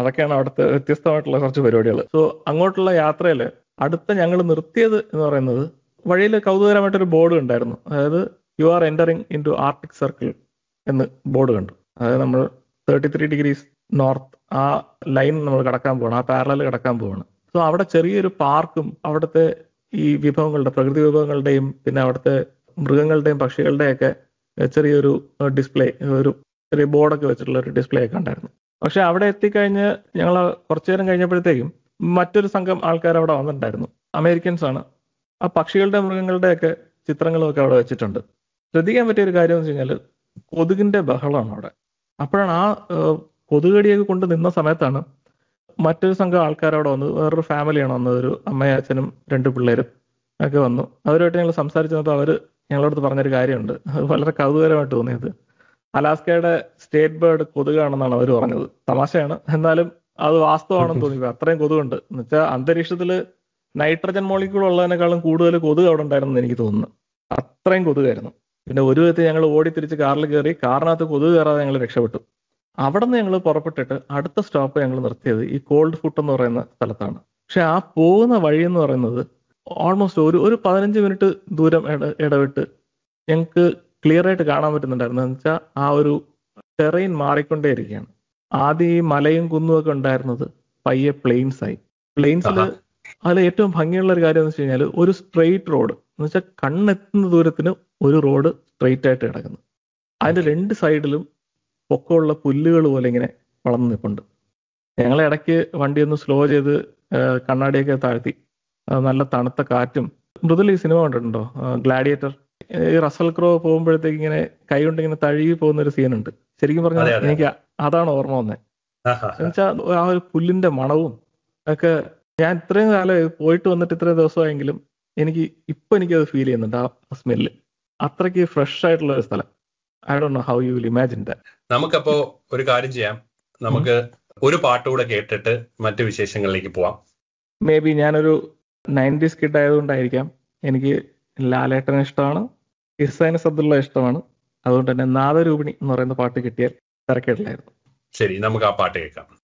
അതൊക്കെയാണ് അവിടുത്തെ വ്യത്യസ്തമായിട്ടുള്ള കുറച്ച് പരിപാടികൾ സോ അങ്ങോട്ടുള്ള യാത്രയിൽ അടുത്ത ഞങ്ങൾ നിർത്തിയത് എന്ന് പറയുന്നത് വഴിയിൽ കൗതുകരമായിട്ടൊരു ബോർഡ് ഉണ്ടായിരുന്നു അതായത് you are entering into Arctic circle എന്ന് ബോർഡ് കണ്ടു അതായത് നമ്മൾ തേർട്ടി ത്രീ ഡിഗ്രീസ് നോർത്ത് ആ ലൈൻ നമ്മൾ കടക്കാൻ പോവാണ് ആ പാരലൽ കടക്കാൻ പോവാണ് സോ അവിടെ ചെറിയൊരു പാർക്കും അവിടുത്തെ ഈ വിഭവങ്ങളുടെ പ്രകൃതി വിഭവങ്ങളുടെയും പിന്നെ അവിടുത്തെ മൃഗങ്ങളുടെയും പക്ഷികളുടെയും ഒക്കെ ചെറിയൊരു ഡിസ്പ്ലേ ഒരു ചെറിയ ബോർഡൊക്കെ വെച്ചിട്ടുള്ള ഒരു ഡിസ്പ്ലേ ഒക്കെ ഉണ്ടായിരുന്നു പക്ഷെ അവിടെ എത്തിക്കഴിഞ്ഞ് ഞങ്ങൾ കുറച്ചു നേരം കഴിഞ്ഞപ്പോഴത്തേക്കും മറ്റൊരു സംഘം ആൾക്കാർ അവിടെ വന്നിട്ടുണ്ടായിരുന്നു അമേരിക്കൻസ് ആണ് ആ പക്ഷികളുടെ മൃഗങ്ങളുടെ ഒക്കെ ചിത്രങ്ങളും ഒക്കെ അവിടെ വെച്ചിട്ടുണ്ട് ശ്രദ്ധിക്കാൻ പറ്റിയ ഒരു കാര്യം എന്ന് വെച്ച് കഴിഞ്ഞാൽ കൊതുകിന്റെ ബഹളമാണ് അവിടെ അപ്പോഴാണ് ആ ഏഹ്, കൊതുകടിയൊക്കെ കൊണ്ട് നിന്ന സമയത്താണ് മറ്റൊരു സംഘം ആൾക്കാർ അവിടെ വന്നത് വേറൊരു ഫാമിലിയാണ് വന്നത് ഒരു അമ്മയും അച്ഛനും രണ്ട് പിള്ളേരും ഒക്കെ വന്നു അവരുമായിട്ട് ഞങ്ങൾ സംസാരിച്ചപ്പോൾ അവർ ഞങ്ങളടുത്ത് പറഞ്ഞൊരു കാര്യമുണ്ട് അത് വളരെ കൗതുകരമായിട്ട് തോന്നിയത് അലാസ്കയുടെ സ്റ്റേറ്റ് ബേർഡ് കൊതുകാണെന്നാണ് അവർ പറഞ്ഞത് തമാശയാണ് എന്നാലും അത് വാസ്തവമാണെന്ന് തോന്നി അത്രയും കൊതുകുണ്ട് എന്ന് വെച്ചാൽ അന്തരീക്ഷത്തിൽ നൈട്രജൻ മോളിക്കൂൾ ഉള്ളതിനേക്കാളും കൂടുതൽ കൊതുക് അവിടെ ഉണ്ടായിരുന്നു എനിക്ക് തോന്നുന്നു അത്രയും കൊതുകായിരുന്നു പിന്നെ ഒരു വിധത്തിൽ ഞങ്ങൾ ഓടി തിരിച്ച് കാറിൽ കയറി കാറിനകത്ത് കൊതുക് കയറാതെ ഞങ്ങൾ രക്ഷപ്പെട്ടു അവിടെ നിന്ന് ഞങ്ങൾ പുറപ്പെട്ടിട്ട് അടുത്ത സ്റ്റോപ്പ് ഞങ്ങൾ നിർത്തിയത് ഈ കോൾഡ് ഫുട്ട് എന്ന് പറയുന്ന സ്ഥലത്താണ് പക്ഷെ ആ പോകുന്ന വഴി എന്ന് പറയുന്നത് ഓൾമോസ്റ്റ് ഒരു ഒരു പതിനഞ്ച് മിനിറ്റ് ദൂരം ഇട ഇടവിട്ട് ഞങ്ങൾക്ക് ക്ലിയർ ആയിട്ട് കാണാൻ പറ്റുന്നുണ്ടായിരുന്നു എന്ന് വെച്ചാൽ ആ ഒരു ടെറൈൻ മാറിക്കൊണ്ടേയിരിക്കുകയാണ് ആദ്യം ഈ മലയും കുന്നും ഒക്കെ ഉണ്ടായിരുന്നത് പയ്യെ പ്ലെയിൻസ് ആയി പ്ലെയിൻസിൽ ആഹാ. അതിൽ ഏറ്റവും ഭംഗിയുള്ള ഒരു കാര്യം എന്ന് വെച്ച് കഴിഞ്ഞാൽ ഒരു സ്ട്രെയിറ്റ് റോഡ് എന്ന് വെച്ചാൽ കണ്ണെത്തുന്ന ദൂരത്തിന് ഒരു റോഡ് സ്ട്രെയിറ്റ് ആയിട്ട് കിടക്കുന്നു അതിന്റെ രണ്ട് സൈഡിലും പൊക്കമുള്ള പുല്ലുകൾ പോലെ ഇങ്ങനെ വളർന്നു നിൽപ്പുണ്ട് ഞങ്ങൾ ഇടയ്ക്ക് വണ്ടി ഒന്ന് സ്ലോ ചെയ്ത് ആ, കണ്ണാടിയൊക്കെ താഴ്ത്തി ആ, നല്ല തണുത്ത കാറ്റും മൃദുൽ ഈ സിനിമ കണ്ടിട്ടുണ്ടോ ഗ്ലാഡിയേറ്റർ ഈ റസൽ ക്രോ പോകുമ്പോഴത്തേക്ക് ഇങ്ങനെ കൈ കൊണ്ട് ഇങ്ങനെ തഴുകി പോകുന്ന ഒരു സീനുണ്ട് ശരിക്കും പറഞ്ഞാൽ അതെ, അതെ. എനിക്ക് അതാണ് ഓർമ്മ വന്നത് ആഹാ. എന്നുവെച്ചാൽ ആ ഒരു പുല്ലിന്റെ മണവും ഒക്കെ ഞാൻ ഇത്രയും കാലം പോയിട്ട് വന്നിട്ട് ഇത്രയും ദിവസമായെങ്കിലും എനിക്ക് ഇപ്പൊ എനിക്കത് ഫീൽ ചെയ്യുന്നുണ്ട് ആ സ്മെല്ല് അത്രയ്ക്ക് ഫ്രഷ് ആയിട്ടുള്ള ഒരു സ്ഥലം I do know how you will imagine that നമുക്കപ്പോ ഒരു കാര്യം ചെയ്യാം നമുക്ക് ഒരു പാട്ടുകൂടെ കേട്ടിട്ട് മറ്റു വിശേഷങ്ങളിലേക്ക് പോവാം മേ ബി ഞാനൊരു നയൻറ്റീസ് കിഡ് ആയതുകൊണ്ടായിരിക്കാം എനിക്ക് ലാലേട്ടനെ ഇഷ്ടമാണ് ഇസൈന സബ്ദുള്ള ഇഷ്ടമാണ് അതുകൊണ്ട് തന്നെ നാദരൂപിണി എന്ന് പറയുന്ന പാട്ട് കിട്ടിയാൽ തിരക്കേട്ടില്ലായിരുന്നു ശരി നമുക്ക് ആ പാട്ട് കേൾക്കാം